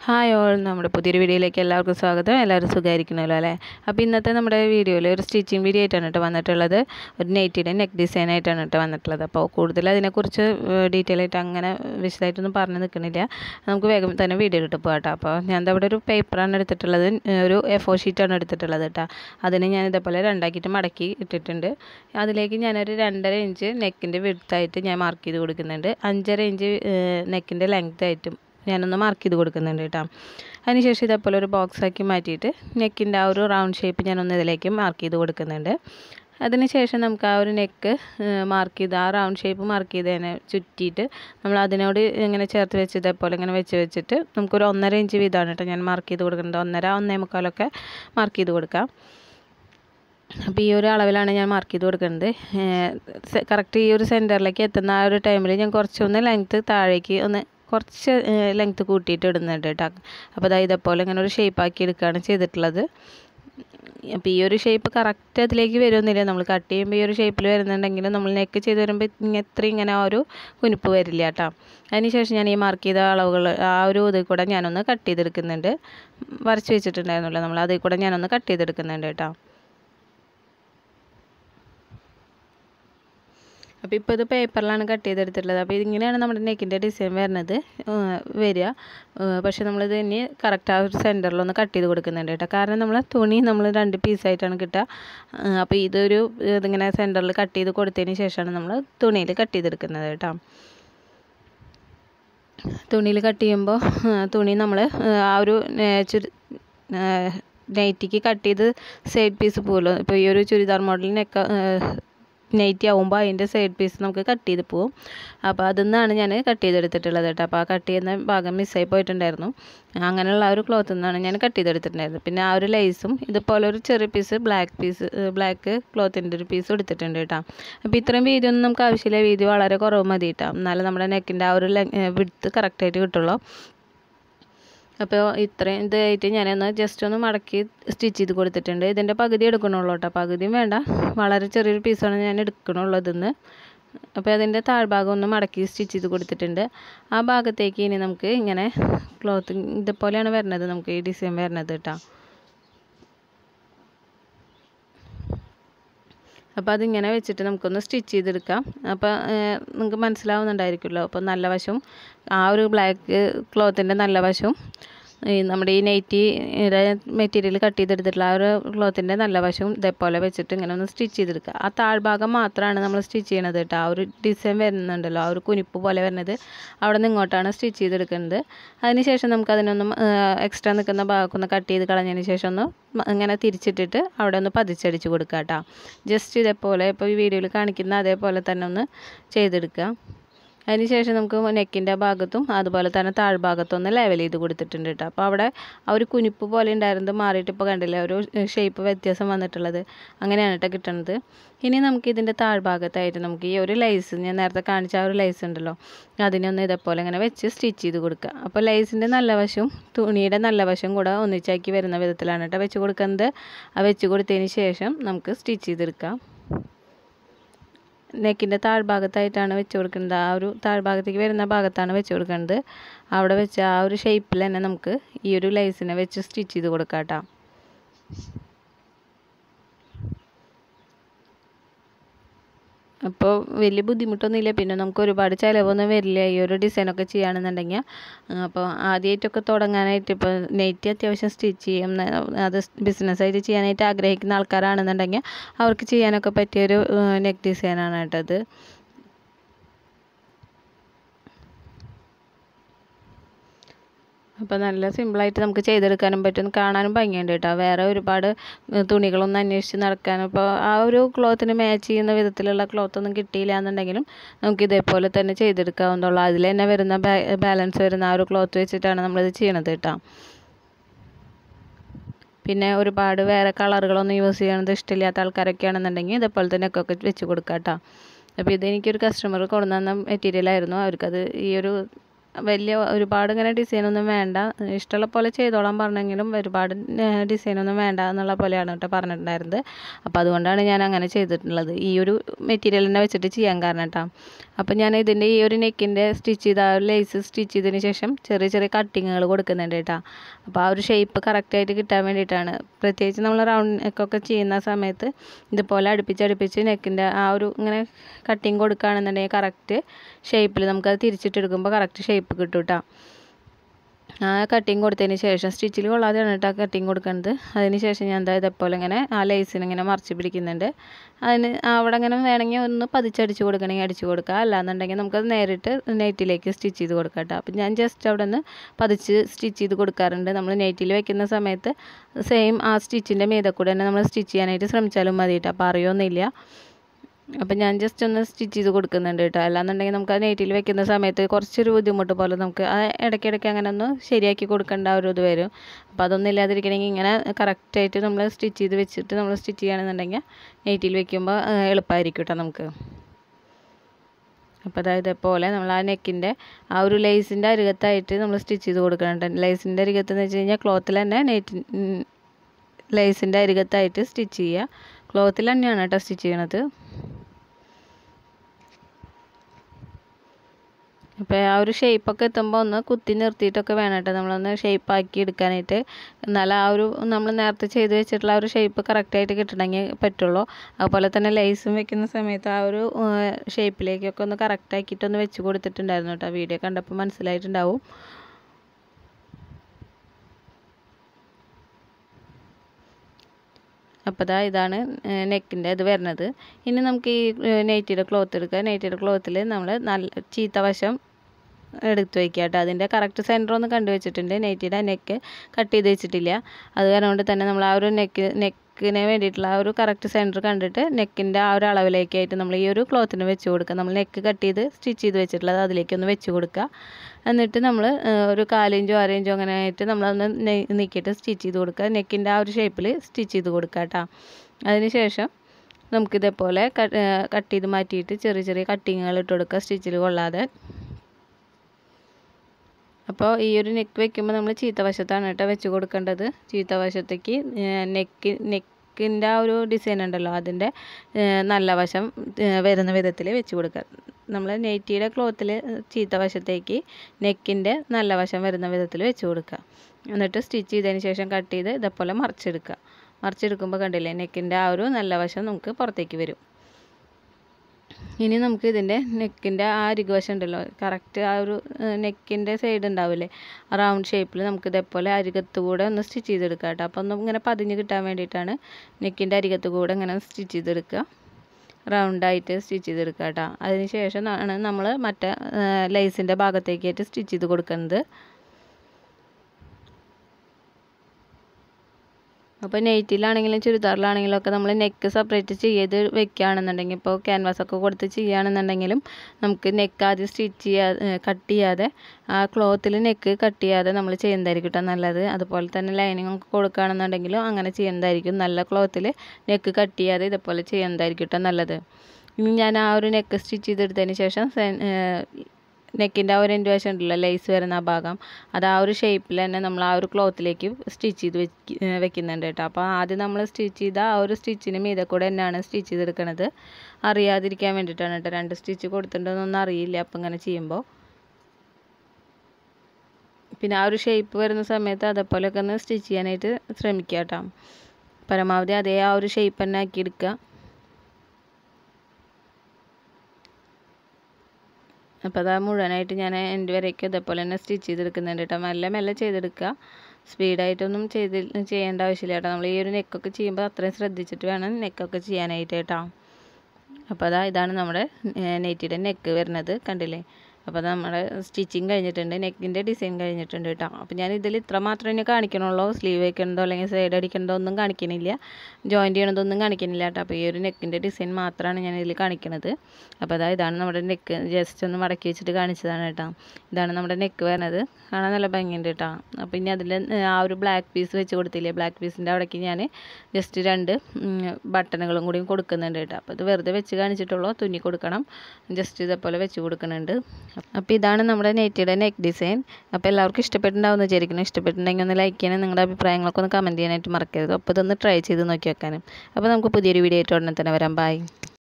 hi all നമ്മുടെ പുതിയൊരു വീഡിയോയിലേക്ക് എല്ലാവർക്കും സ്വാഗതം എല്ലാവരും സുഖമായിരിക്കണമല്ലോ അല്ലേ അപ്പോൾ ഇന്നത്തെ നമ്മുടെ വീഡിയോയിൽ ഒരു സ്റ്റിച്ചിങ് വീഡിയോ ആയിട്ടാണ് കേട്ടോ വന്നിട്ടുള്ളത് ഒരു നെയ്റ്റിൻ്റെ നെക്ക് ഡിസൈൻ ആയിട്ടാണ് കേട്ടോ വന്നിട്ടുള്ളത് അപ്പോൾ കൂടുതൽ അതിനെക്കുറിച്ച് ഡീറ്റെയിൽ ആയിട്ട് അങ്ങനെ വിശദമായിട്ടൊന്നും പറഞ്ഞു നിൽക്കണില്ല നമുക്ക് വേഗം തന്നെ വീഡിയോയിലിട്ട് പോകാം കേട്ടോ അപ്പോൾ ഞാൻ ദാ ഇവിടെ ഒരു പേപ്പറാണ് എടുത്തിട്ടുള്ളത് ഒരു എഫോ ഷീറ്റാണ് എടുത്തിട്ടുള്ളത് കേട്ടോ അതിന് ഞാൻ ഇതേപോലെ രണ്ടാക്കിയിട്ട് മടക്കി ഇട്ടിട്ടുണ്ട് അതിലേക്ക് ഞാനൊരു രണ്ടര ഇഞ്ച് നെക്കിൻ്റെ വിടുത്തായിട്ട് ഞാൻ മാർക്ക് ചെയ്ത് കൊടുക്കുന്നുണ്ട് അഞ്ചര ഇഞ്ച് നെക്കിൻ്റെ ലെങ്ത് ആയിട്ടും ഞാനൊന്ന് മാർക്ക് ചെയ്ത് കൊടുക്കുന്നുണ്ട് കേട്ടോ അതിനുശേഷം ഇതേപോലെ ഒരു ബോക്സ് ആക്കി മാറ്റിയിട്ട് നെക്കിൻ്റെ ആ ഒരു റൗണ്ട് ഷേപ്പ് ഞാനൊന്ന് ഇതിലേക്ക് മാർക്ക് ചെയ്ത് കൊടുക്കുന്നുണ്ട് അതിനുശേഷം നമുക്ക് ആ ഒരു നെക്ക് മാർക്ക് ചെയ്ത് ആ റൗണ്ട് ഷേപ്പ് മാർക്ക് ചെയ്തതിനെ ചുറ്റിയിട്ട് നമ്മൾ അതിനോട് ഇങ്ങനെ ചേർത്ത് വെച്ച് ഇതേപോലെ ഇങ്ങനെ വെച്ച് വെച്ചിട്ട് നമുക്കൊരു ഒന്നര ഇഞ്ച് വീതമാണ് കേട്ടോ ഞാൻ മാർക്ക് ചെയ്ത് കൊടുക്കുന്നത് ഒന്നര ഒന്നേ മുക്കാലൊക്കെ മാർക്ക് ചെയ്ത് കൊടുക്കാം അപ്പോൾ ഈ ഒരു അളവിലാണ് ഞാൻ മാർക്ക് ചെയ്ത് കൊടുക്കുന്നത് കറക്റ്റ് ഈ ഒരു സെൻറ്ററിലേക്ക് എത്തുന്ന ആ ഒരു ടൈമിൽ ഞാൻ കുറച്ചൊന്ന് ലെങ്ത്ത് താഴേക്ക് ഒന്ന് കുറച്ച് ലെങ്ത്ത് കൂട്ടിയിട്ട് ഇടുന്നുണ്ട് കേട്ടോ അപ്പോൾ അതായത് ഇതേപോലെ ഇങ്ങനെ ഒരു ഷേപ്പ് ആക്കി എടുക്കുകയാണ് ചെയ്തിട്ടുള്ളത് അപ്പോൾ ഈ ഒരു ഷേപ്പ് കറക്റ്റ് അതിലേക്ക് വരുമെന്നില്ല നമ്മൾ കട്ട് ചെയ്യുമ്പോൾ ഈ ഒരു ഷേപ്പിൽ വരുന്നുണ്ടെങ്കിലും നമ്മൾ നെക്ക് ചെയ്ത് വരുമ്പോൾ ഇങ്ങനെ ഇത്ര ഇങ്ങനെ ആ ഒരു കുനിപ്പ് വരില്ല കേട്ടോ അതിനുശേഷം ഞാൻ ഈ മാർക്ക് ചെയ്ത അളവുകൾ ആ ഒരു ഇതിൽ കൂടെ ഞാനൊന്ന് കട്ട് ചെയ്തെടുക്കുന്നുണ്ട് വരച്ച് വെച്ചിട്ടുണ്ടായിരുന്നല്ലോ നമ്മൾ അതിൽ കൂടെ ഞാനൊന്ന് കട്ട് ചെയ്തെടുക്കുന്നുണ്ട് കേട്ടോ അപ്പോൾ ഇപ്പോൾ ഇത് പേപ്പറിലാണ് കട്ട് ചെയ്തെടുത്തിട്ടുള്ളത് അപ്പോൾ ഇതിങ്ങനെയാണ് നമ്മുടെ നെക്കിൻ്റെ ഡിസൈൻ വരുന്നത് വരിക പക്ഷേ നമ്മളിത് ഇനി കറക്റ്റ് ആ ഒരു സെൻറ്ററിലൊന്ന് കട്ട് ചെയ്ത് കൊടുക്കുന്നുണ്ട് കേട്ടോ കാരണം നമ്മൾ തുണി നമ്മൾ രണ്ട് പീസായിട്ടാണ് കിട്ടുക അപ്പോൾ ഇതൊരു ഇതിങ്ങനെ സെൻറ്ററിൽ കട്ട് ചെയ്ത് കൊടുത്തതിന് ശേഷമാണ് നമ്മൾ തുണിയിൽ കട്ട് ചെയ്തെടുക്കുന്നത് കേട്ടോ തുണിയിൽ കട്ട് ചെയ്യുമ്പോൾ തുണി നമ്മൾ ആ ഒരു ചുരി നൈറ്റിക്ക് കട്ട് ചെയ്ത് സൈഡ് പീസ് പോലും ഇപ്പോൾ ഈ ഒരു ചുരിദാർ മോഡലിനൊക്കെ നൈറ്റി ആകുമ്പോൾ അതിൻ്റെ സൈഡ് പീസ് നമുക്ക് കട്ട് ചെയ്ത് പോവും അപ്പോൾ അതിൽ നിന്നാണ് ഞാൻ കട്ട് ചെയ്തെടുത്തിട്ടുള്ളത് കേട്ടോ അപ്പോൾ ആ കട്ട് ചെയ്യുന്ന ഭാഗം മിസ്സായി പോയിട്ടുണ്ടായിരുന്നു അങ്ങനെയുള്ള ആ ഒരു ക്ലോത്തിൽ നിന്നാണ് ഞാൻ കട്ട് ചെയ്തെടുത്തിട്ടുണ്ടായിരുന്നത് പിന്നെ ആ ഒരു ലേസും ഇതുപോലെ ഒരു ചെറിയ പീസ് ബ്ലാക്ക് പീസ് ബ്ലാക്ക് ക്ലോത്തിൻ്റെ ഒരു പീസ് എടുത്തിട്ടുണ്ട് കേട്ടോ അപ്പോൾ ഇത്രയും വീതി ഒന്നും നമുക്ക് ആവശ്യമില്ല വീതി വളരെ കുറവ് മതി കേട്ടോ എന്നാലും നമ്മുടെ നെക്കിൻ്റെ ആ ഒരു വിടുത്ത് കറക്റ്റായിട്ട് കിട്ടുള്ളൂ അപ്പോൾ ഇത്രയും ഇതായിട്ട് ഞാനൊന്ന് ജസ്റ്റ് ഒന്ന് മടക്കി സ്റ്റിച്ച് ചെയ്ത് കൊടുത്തിട്ടുണ്ട് ഇതിൻ്റെ പകുതി എടുക്കണുള്ളൂ കേട്ടോ പകുതിയും വേണ്ട വളരെ ചെറിയൊരു പീസാണ് ഞാൻ എടുക്കണുള്ളൂ ഇതിന്ന് അപ്പോൾ അതിൻ്റെ താഴ്ഭാഗം ഒന്ന് മടക്കി സ്റ്റിച്ച് ചെയ്ത് കൊടുത്തിട്ടുണ്ട് ആ ഭാഗത്തേക്ക് ഇനി നമുക്ക് ഇങ്ങനെ ക്ലോത്ത് ഇതുപോലെയാണ് വരുന്നത് നമുക്ക് ഈ ഡിസൈൻ വരുന്നത് കേട്ടോ അപ്പോൾ അതിങ്ങനെ വെച്ചിട്ട് നമുക്കൊന്ന് സ്റ്റിച്ച് ചെയ്തെടുക്കാം അപ്പോൾ നിങ്ങൾക്ക് മനസ്സിലാവുന്നുണ്ടായിരിക്കുമല്ലോ അപ്പോൾ നല്ല വശം ആ ഒരു ബ്ലാക്ക് ക്ലോത്തിൻ്റെ നല്ല വശം ഈ നമ്മുടെ ഈ നൈറ്റി മെറ്റീരിയൽ കട്ട് ചെയ്തെടുത്തിട്ടുള്ള ആ ഒരു ക്ലോത്തിൻ്റെ നല്ല വശവും ഇതേപോലെ വെച്ചിട്ട് ഇങ്ങനെ ഒന്ന് സ്റ്റിച്ച് ചെയ്തെടുക്കുക ആ താഴ്ഭാഗം മാത്രമാണ് നമ്മൾ സ്റ്റിച്ച് ചെയ്യണത് കേട്ടോ ആ ഒരു ഡിസൈൻ വരുന്നുണ്ടല്ലോ ആ ഒരു കുനിപ്പ് പോലെ വരുന്നത് അവിടെ നിന്ന് ഇങ്ങോട്ടാണ് സ്റ്റിച്ച് ചെയ്തെടുക്കുന്നത് അതിനുശേഷം നമുക്ക് അതിനൊന്നും എക്സ്ട്രാ നിൽക്കുന്ന ഭാഗമൊക്കെ ഒന്ന് കട്ട് ചെയ്ത് കളഞ്ഞതിന് ശേഷം ഒന്ന് ഇങ്ങനെ തിരിച്ചിട്ടിട്ട് അവിടെ ഒന്ന് പതിച്ചടിച്ച് കൊടുക്കുക കേട്ടോ ജസ്റ്റ് ഇതേപോലെ ഇപ്പോൾ ഈ വീഡിയോയിൽ കാണിക്കുന്ന അതേപോലെ തന്നെ ഒന്ന് ചെയ്തെടുക്കുക അതിനുശേഷം നമുക്ക് നെക്കിൻ്റെ ഭാഗത്തും അതുപോലെ തന്നെ താഴ്ഭാഗത്തും ഒന്ന് ലെവൽ ചെയ്ത് കൊടുത്തിട്ടുണ്ട് കേട്ടോ അപ്പോൾ അവിടെ ആ ഒരു കുനിപ്പ് പോലെ ഉണ്ടായിരുന്നത് മാറിയിട്ട് ഇപ്പോൾ കണ്ടില്ലേ ഒരു ഷേപ്പ് വ്യത്യാസം വന്നിട്ടുള്ളത് അങ്ങനെയാണ് കേട്ടോ കിട്ടുന്നത് ഇനി നമുക്ക് ഇതിൻ്റെ താഴ്ഭാഗത്തായിട്ട് നമുക്ക് ഈ ഒരു ലൈസ് ഞാൻ നേരത്തെ കാണിച്ച ആ ഒരു ലൈസ് ഉണ്ടല്ലോ അതിനൊന്ന് ഇതേപോലെ ഇങ്ങനെ വെച്ച് സ്റ്റിച്ച് ചെയ്ത് കൊടുക്കുക അപ്പോൾ ലൈസിൻ്റെ നല്ല വശവും തുണിയുടെ നല്ല വശം കൂടെ ഒന്നിച്ചാക്കി വരുന്ന വിധത്തിലാണ് കേട്ടോ വെച്ച് കൊടുക്കുന്നത് ആ വെച്ച് കൊടുത്തതിന് ശേഷം നമുക്ക് സ്റ്റിച്ച് ചെയ്തെടുക്കാം നെക്കിൻ്റെ താഴ്ഭാഗത്തായിട്ടാണ് വെച്ച് കൊടുക്കുന്നത് ആ ഒരു താഴ്ഭാഗത്തേക്ക് വരുന്ന ഭാഗത്താണ് വെച്ച് കൊടുക്കുന്നത് അവിടെ വെച്ച് ആ ഒരു ഷേപ്പിൽ തന്നെ നമുക്ക് ഈ ഒരു ലൈസിനെ വെച്ച് സ്റ്റിച്ച് ചെയ്ത് കൊടുക്കാം കേട്ടോ അപ്പോൾ വലിയ ബുദ്ധിമുട്ടൊന്നുമില്ല പിന്നെ നമുക്ക് ഒരുപാട് ചിലവൊന്നും വരില്ല ഈ ഒരു ഡിസൈനൊക്കെ ചെയ്യുകയാണെന്നുണ്ടെങ്കിൽ അപ്പോൾ ആദ്യമായിട്ടൊക്കെ തുടങ്ങാനായിട്ട് ഇപ്പോൾ നെറ്റ് അത്യാവശ്യം സ്റ്റിച്ച് ചെയ്യും അത് ബിസിനസ്സായിട്ട് ചെയ്യാനായിട്ട് ആഗ്രഹിക്കുന്ന ആൾക്കാരാണെന്നുണ്ടെങ്കിൽ അവർക്ക് ചെയ്യാനൊക്കെ പറ്റിയൊരു നെക്ക് ഡിസൈനാണ് കേട്ടത് അപ്പോൾ നല്ല സിമ്പിളായിട്ട് നമുക്ക് ചെയ്തെടുക്കാനും പറ്റും കാണാനും ഭംഗിയുണ്ട് കേട്ടോ വേറെ ഒരുപാട് തുണികളൊന്നും അന്വേഷിച്ച് നടക്കാനും ഇപ്പോൾ ആ ഒരു ക്ലോത്തിന് മാച്ച് ചെയ്യുന്ന വിധത്തിലുള്ള ക്ലോത്തൊന്നും കിട്ടിയില്ല എന്നുണ്ടെങ്കിലും നമുക്ക് ഇതേപോലെ തന്നെ ചെയ്തെടുക്കാവുന്നുള്ളൂ അതിൽ തന്നെ വരുന്ന ബാലൻസ് വരുന്ന ആ ഒരു ക്ലോത്ത് വെച്ചിട്ടാണ് നമ്മളിത് ചെയ്യണത് കേട്ടോ പിന്നെ ഒരുപാട് വേറെ കളറുകളൊന്നും യൂസ് ചെയ്യണത് ഇഷ്ടമില്ലാത്ത ആൾക്കാരൊക്കെ ആണെന്നുണ്ടെങ്കിൽ ഇതേപോലെ തന്നെ ഒക്കെ വെച്ച് കൊടുക്കാം കേട്ടോ അപ്പോൾ ഇതെനിക്കൊരു കസ്റ്റമർ കൊണ്ടുവന്ന മെറ്റീരിയലായിരുന്നു അവർക്കത് ഈ ഒരു വലിയ ഒരുപാട് ഇങ്ങനെ ഡിസൈനൊന്നും വേണ്ട ഇഷ്ടമുള്ള പോലെ ചെയ്തോളാൻ പറഞ്ഞെങ്കിലും ഒരുപാട് ഡിസൈനൊന്നും വേണ്ട എന്നുള്ള പോലെയാണ് കേട്ടോ പറഞ്ഞിട്ടുണ്ടായിരുന്നത് അപ്പോൾ അതുകൊണ്ടാണ് ഞാൻ അങ്ങനെ ചെയ്തിട്ടുള്ളത് ഈ ഒരു മെറ്റീരിയലിനെ വെച്ചിട്ട് ചെയ്യാൻ കാരണം കേട്ടോ അപ്പോൾ ഞാൻ ഇതിൻ്റെ ഈ ഒരു നെക്കിൻ്റെ സ്റ്റിച്ച് ചെയ്ത ആ ഒരു ലേസ് സ്റ്റിച്ച് ചെയ്തതിന് ശേഷം ചെറിയ ചെറിയ കട്ടിങ്ങുകൾ കൊടുക്കുന്നുണ്ട് കേട്ടോ അപ്പോൾ ആ ഒരു ഷേപ്പ് കറക്റ്റായിട്ട് കിട്ടാൻ വേണ്ടിയിട്ടാണ് പ്രത്യേകിച്ച് നമ്മൾ റൗണ്ട് നെക്കൊക്കെ ചെയ്യുന്ന സമയത്ത് ഇതുപോലെ അടുപ്പിച്ച് അടുപ്പിച്ച് നെക്കിൻ്റെ ആ ഒരു ഇങ്ങനെ കട്ടിങ് കൊടുക്കുകയാണെന്നുണ്ടെങ്കിൽ കറക്റ്റ് ഷേപ്പിൽ നമുക്കത് തിരിച്ചിട്ടെടുക്കുമ്പോൾ കറക്റ്റ് ഷേപ്പ് കിട്ടും കേട്ടോ ആ കട്ടിങ് കൊടുത്തതിന് ശേഷം സ്റ്റിച്ചിൽ കൊള്ളാതെയാണ് കേട്ടോ കട്ടിങ് കൊടുക്കുന്നത് അതിന് ശേഷം ഞാൻ എന്താ ഇതേപോലെ ഇങ്ങനെ ആ ലേസിന് ഇങ്ങനെ മറിച്ച് പിടിക്കുന്നുണ്ട് അതിന് അവിടെ ഇങ്ങനെ വേണമെങ്കിൽ ഒന്ന് പതിച്ചടിച്ച് കൊടുക്കണമെങ്കിൽ അടിച്ച് കൊടുക്കുക അല്ലാന്നുണ്ടെങ്കിൽ നമുക്കത് നേരിട്ട് നെറ്റിലേക്ക് സ്റ്റിച്ച് ചെയ്ത് കൊടുക്കാം കേട്ടോ അപ്പം ഞാൻ ജസ്റ്റ് അവിടെ നിന്ന് പതിച്ച് സ്റ്റിച്ച് ചെയ്ത് കൊടുക്കാറുണ്ട് നമ്മൾ നെറ്റിൽ വെക്കുന്ന സമയത്ത് സെയിം ആ സ്റ്റിച്ചിൻ്റെ മീതെ കൂടെ തന്നെ നമ്മൾ സ്റ്റിച്ച് ചെയ്യാനായിട്ട് ശ്രമിച്ചാലും മതി കേട്ടോ അപ്പോൾ അറിയൊന്നുമില്ല അപ്പം ഞാൻ ജസ്റ്റ് ഒന്ന് സ്റ്റിച്ച് ചെയ്ത് കൊടുക്കുന്നുണ്ട് കേട്ടോ അല്ലാന്നുണ്ടെങ്കിൽ നമുക്ക് ആ നെറ്റിൽ വെക്കുന്ന സമയത്ത് കുറച്ചൊരു ബുദ്ധിമുട്ട് പോലെ നമുക്ക് ആ ഇടയ്ക്കിടയ്ക്ക് അങ്ങനെ ഒന്ന് ശരിയാക്കി കൊടുക്കേണ്ട ആ ഒരു ഇത് വരും അപ്പോൾ അതൊന്നും ഇല്ലാതിരിക്കണമെങ്കിൽ ഇങ്ങനെ കറക്റ്റായിട്ട് നമ്മൾ സ്റ്റിച്ച് ചെയ്ത് വെച്ചിട്ട് നമ്മൾ സ്റ്റിച്ച് ചെയ്യുകയാണെന്നുണ്ടെങ്കിൽ നെറ്റിൽ വെക്കുമ്പോൾ എളുപ്പമായിരിക്കും കേട്ടോ നമുക്ക് അപ്പോൾ അതായത് പോലെ നമ്മൾ ആ നെക്കിൻ്റെ ആ ഒരു ലേസിൻ്റെ അരികത്തായിട്ട് നമ്മൾ സ്റ്റിച്ച് ചെയ്ത് കൊടുക്കണം ലേസിൻ്റെ അരികത്ത് എന്ന് വെച്ച് കഴിഞ്ഞാൽ ക്ലോത്തിൽ തന്നെ നെറ്റ് ലേസിൻ്റെ അരികത്തായിട്ട് സ്റ്റിച്ച് ചെയ്യുക ക്ലോത്തിൽ തന്നെയാണ് കേട്ടോ സ്റ്റിച്ച് ചെയ്യണത് അപ്പോൾ ആ ഒരു ഷേപ്പൊക്കെ എത്തുമ്പോൾ ഒന്ന് കുത്തി നിർത്തിയിട്ടൊക്കെ വേണം കേട്ടോ നമ്മളൊന്ന് ഷേപ്പാക്കി എടുക്കാനായിട്ട് എന്നാൽ ആ ഒരു നമ്മൾ നേരത്തെ ചെയ്ത് വെച്ചിട്ടുള്ള ആ ഒരു ഷേപ്പ് കറക്റ്റായിട്ട് കിട്ടണമെങ്കിൽ പറ്റുള്ളൂ അതുപോലെ തന്നെ ലേസും വെക്കുന്ന സമയത്ത് ആ ഒരു ഷേപ്പിലേക്കൊക്കെ ഒന്ന് കറക്റ്റാക്കിയിട്ടൊന്ന് വെച്ച് കൊടുത്തിട്ടുണ്ടായിരുന്നു കേട്ടോ വീഡിയോ കണ്ടപ്പോൾ മനസ്സിലായിട്ടുണ്ടാവും അപ്പോൾ ദാ ഇതാണ് നെക്കിൻ്റെ ഇത് വരുന്നത് ഇനി നമുക്ക് ഈ നൈറ്റിയുടെ ക്ലോത്ത് എടുക്കുക നൈറ്റിയുടെ ക്ലോത്തിൽ നമ്മൾ നല്ല ചീത്ത വശം എടുത്ത് വയ്ക്കുക കേട്ടോ അതിൻ്റെ കറക്റ്റ് സെൻറ്റർ ഒന്ന് കണ്ടു വെച്ചിട്ടുണ്ട് നെറ്റിയുടെ നെക്ക് കട്ട് ചെയ്ത് വെച്ചിട്ടില്ല അത് കാരണം കൊണ്ട് തന്നെ നമ്മൾ ആ ഒരു നെക്ക് നെക്കിന് വേണ്ടിയിട്ടുള്ള ആ ഒരു കറക്റ്റ് സെൻറ്റർ കണ്ടിട്ട് നെക്കിൻ്റെ ആ ഒരു അളവിലേക്കായിട്ട് നമ്മൾ ഈ ഒരു ക്ലോത്തിന് വെച്ച് കൊടുക്കുക നമ്മൾ നെക്ക് കട്ട് ചെയ്ത് സ്റ്റിച്ച് ചെയ്ത് വെച്ചിട്ടുള്ളത് അതിലേക്കൊന്ന് വെച്ച് കൊടുക്കുക എന്നിട്ട് നമ്മൾ ഒരു കാലിഞ്ചോ അരയിഞ്ചോ അങ്ങനെ ആയിട്ട് നമ്മളൊന്ന് നീക്കിയിട്ട് സ്റ്റിച്ച് ചെയ്ത് കൊടുക്കുക നെക്കിൻ്റെ ആ ഒരു ഷേപ്പിൽ സ്റ്റിച്ച് ചെയ്ത് കൊടുക്കുക കേട്ടോ അതിന് ശേഷം നമുക്കിതേപോലെ കട്ട് ചെയ്ത് മാറ്റിയിട്ട് ചെറിയ ചെറിയ കട്ടിങ്ങുകൾ ഇട്ട് കൊടുക്കുക സ്റ്റിച്ചിൽ കൊള്ളാതെ അപ്പോൾ ഈ ഒരു നെക്ക് വെക്കുമ്പോൾ നമ്മൾ ചീത്ത വശത്താണ് കേട്ടോ വെച്ച് കൊടുക്കേണ്ടത് ചീത്ത വശത്തേക്ക് നെക്ക് നെക്കിൻ്റെ ആ ഒരു ഡിസൈൻ ഉണ്ടല്ലോ അതിൻ്റെ നല്ല വശം വരുന്ന വിധത്തിൽ വെച്ച് കൊടുക്കുക നമ്മൾ നെറ്റിയുടെ ക്ലോത്തിൽ ചീത്ത വശത്തേക്ക് നെക്കിൻ്റെ നല്ല വശം വരുന്ന വിധത്തിൽ വെച്ച് കൊടുക്കുക എന്നിട്ട് സ്റ്റിച്ച് ചെയ്തതിന് ശേഷം കട്ട് ചെയ്ത് ഇതേപോലെ മറിച്ചെടുക്കുക മറിച്ചെടുക്കുമ്പോൾ കണ്ടില്ലേ നെക്കിൻ്റെ ആ ഒരു നല്ല വശം നമുക്ക് പുറത്തേക്ക് വരും ഇനി നമുക്ക് ഇതിൻ്റെ നെക്കിൻ്റെ ആ അരികുവശം ഉണ്ടല്ലോ കറക്റ്റ് ആ ഒരു നെക്കിൻ്റെ സൈഡ് ഉണ്ടാവില്ലേ ആ റൗണ്ട് ഷേപ്പിൽ നമുക്ക് ഇതേപോലെ അരികത്ത് കൂടെ ഒന്ന് സ്റ്റിച്ച് ചെയ്തെടുക്കാം കേട്ടോ അപ്പോൾ ഒന്ന് ഇങ്ങനെ പതിഞ്ഞ് കിട്ടാൻ വേണ്ടിയിട്ടാണ് നെക്കിൻ്റെ അരികത്ത് കൂടെ ഇങ്ങനെ സ്റ്റിച്ച് ചെയ്തെടുക്കുക റൗണ്ടായിട്ട് സ്റ്റിച്ച് ചെയ്തെടുക്കുക കേട്ടോ അതിന് ശേഷം ആണ് നമ്മൾ മറ്റേ ലേസിൻ്റെ ഭാഗത്തേക്കായിട്ട് സ്റ്റിച്ച് ചെയ്ത് കൊടുക്കുന്നത് അപ്പോൾ നെയ്റ്റിലാണെങ്കിലും ചുരിദാറിലാണെങ്കിലും ഒക്കെ നമ്മൾ നെക്ക് സെപ്പറേറ്റ് ചെയ്ത് വെക്കുകയാണെന്നുണ്ടെങ്കിൽ ഇപ്പോൾ ക്യാൻവാസ് ഒക്കെ കൊടുത്ത് ചെയ്യുകയാണെന്നുണ്ടെങ്കിലും നമുക്ക് നെക്ക് ആദ്യം സ്റ്റിച്ച് ചെയ്യാതെ കട്ട് ചെയ്യാതെ ആ ക്ലോത്തിൽ നെക്ക് കട്ട് ചെയ്യാതെ നമ്മൾ ചെയ്യുന്നതായിരിക്കും കേട്ടോ നല്ലത് അതുപോലെ തന്നെ ലൈനിങ് ഒക്കെ കൊടുക്കുകയാണെന്നുണ്ടെങ്കിലും അങ്ങനെ ചെയ്യുന്നതായിരിക്കും നല്ല ക്ലോത്തിൽ നെക്ക് കട്ട് ചെയ്യാതെ ഇതുപോലെ ചെയ്യുന്നതായിരിക്കും കേട്ടോ നല്ലത് ഇനി ഞാൻ ആ ഒരു നെക്ക് സ്റ്റിച്ച് ചെയ്തെടുത്തതിന് ശേഷം നെക്കിൻ്റെ ആ ഒരു എൻ്റെ വശം ഉണ്ടല്ലോ ലേസ് വരുന്ന ആ ഭാഗം അത് ആ ഒരു ഷേപ്പിൽ തന്നെ നമ്മൾ ആ ഒരു ക്ലോത്തിലേക്ക് സ്റ്റിച്ച് ചെയ്ത് വെക്ക് വെക്കുന്നുണ്ട് കേട്ടോ അപ്പോൾ ആദ്യം നമ്മൾ സ്റ്റിച്ച് ചെയ്ത ആ ഒരു സ്റ്റിച്ചിന് മീതെ കൂടെ തന്നെയാണ് സ്റ്റിച്ച് ചെയ്തെടുക്കുന്നത് അറിയാതിരിക്കാൻ വേണ്ടിയിട്ടാണ് കേട്ടോ രണ്ട് സ്റ്റിച്ച് കൊടുത്തിട്ടുണ്ടോന്നൊന്നും അറിയില്ല അപ്പം ഇങ്ങനെ ചെയ്യുമ്പോൾ പിന്നെ ആ ഒരു ഷേപ്പ് വരുന്ന സമയത്ത് അതേപോലെയൊക്കെ ഒന്ന് സ്റ്റിച്ച് ചെയ്യാനായിട്ട് ശ്രമിക്കുക കേട്ടോ പരമാവധി അതേ ആ ഒരു ഷേപ്പ് തന്നെ ആക്കി എടുക്കുക അപ്പോൾ അത് മുഴുവനായിട്ട് ഞാൻ എൻ്റെ വരയ്ക്ക് ഇതേപോലെ തന്നെ സ്റ്റിച്ച് ചെയ്തെടുക്കുന്നുണ്ട് കേട്ടോ മെല്ലെ മെല്ലെ ചെയ്തെടുക്കുക സ്പീഡായിട്ടൊന്നും ചെയ്ത് ചെയ്യേണ്ട ആവശ്യമില്ല കേട്ടോ നമ്മൾ ഈ ഒരു നെക്കൊക്കെ ചെയ്യുമ്പോൾ അത്രയും ശ്രദ്ധിച്ചിട്ട് വേണം നെക്കൊക്കെ ചെയ്യാനായിട്ട് കേട്ടോ അപ്പോൾ അതാ ഇതാണ് നമ്മുടെ നെറ്റിയുടെ നെക്ക് വരുന്നത് കണ്ടില്ലേ അപ്പോൾ നമ്മുടെ സ്റ്റിച്ചിങ് കഴിഞ്ഞിട്ടുണ്ട് നെക്കിൻ്റെ ഡിസൈൻ കഴിഞ്ഞിട്ടുണ്ട് കേട്ടോ അപ്പോൾ ഞാൻ ഇതിൽ ഇത്ര മാത്രമേ ഇനി കാണിക്കണുള്ളൂ സ്ലീവ് വയ്ക്കണതോ അല്ലെങ്കിൽ സൈഡ് അടിക്കണതോ ഒന്നും കാണിക്കണില്ല ജോയിൻറ്റ് ചെയ്യണതൊന്നും കാണിക്കണില്ല കേട്ടോ അപ്പോൾ ഈ ഒരു നെക്കിൻ്റെ ഡിസൈൻ മാത്രമാണ് ഞാൻ ഇതിൽ കാണിക്കണത് അപ്പോൾ അതാ ഇതാണ് നമ്മുടെ നെക്ക് ജസ്റ്റ് ഒന്ന് മടക്കി വെച്ചിട്ട് കാണിച്ചതാണ് കേട്ടോ ഇതാണ് നമ്മുടെ നെക്ക് വരുന്നത് കാണാൻ നല്ല ഭംഗിയുണ്ട് കേട്ടോ അപ്പോൾ ഇനി അതിൽ ആ ഒരു ബ്ലാക്ക് പീസ് വെച്ച് കൊടുത്തില്ലേ ബ്ലാക്ക് പീസിൻ്റെ അവിടേക്ക് ഞാൻ ജസ്റ്റ് രണ്ട് ബട്ടണുകളും കൂടി കൊടുക്കുന്നുണ്ട് കേട്ടോ അപ്പോൾ ഇത് വെറുതെ വെച്ച് കാണിച്ചിട്ടുള്ളൂ തുന്നി കൊടുക്കണം ജസ്റ്റ് ഇതേപോലെ വെച്ച് കൊടുക്കുന്നുണ്ട് അപ്പോൾ ഇതാണ് നമ്മുടെ നെറ്റിയുടെ നെക്ക് ഡിസൈൻ അപ്പോൾ എല്ലാവർക്കും ഇഷ്ടപ്പെട്ടിട്ടുണ്ടാവും എന്ന് വിചാരിക്കുന്നു ഇഷ്ടപ്പെട്ടിട്ടുണ്ടെങ്കിൽ ഒന്ന് ലൈക്ക് ചെയ്യാനും നിങ്ങളുടെ അഭിപ്രായങ്ങളൊക്കെ ഒന്ന് കമൻറ്റ് ചെയ്യാനായിട്ട് മറക്കരുത് അപ്പോൾ ഇതൊന്ന് ട്രൈ ചെയ്ത് നോക്കി വെക്കാനും അപ്പോൾ നമുക്ക് പുതിയൊരു വീഡിയോ ആയിട്ട് ഉടനെ തന്നെ വരാം ബൈ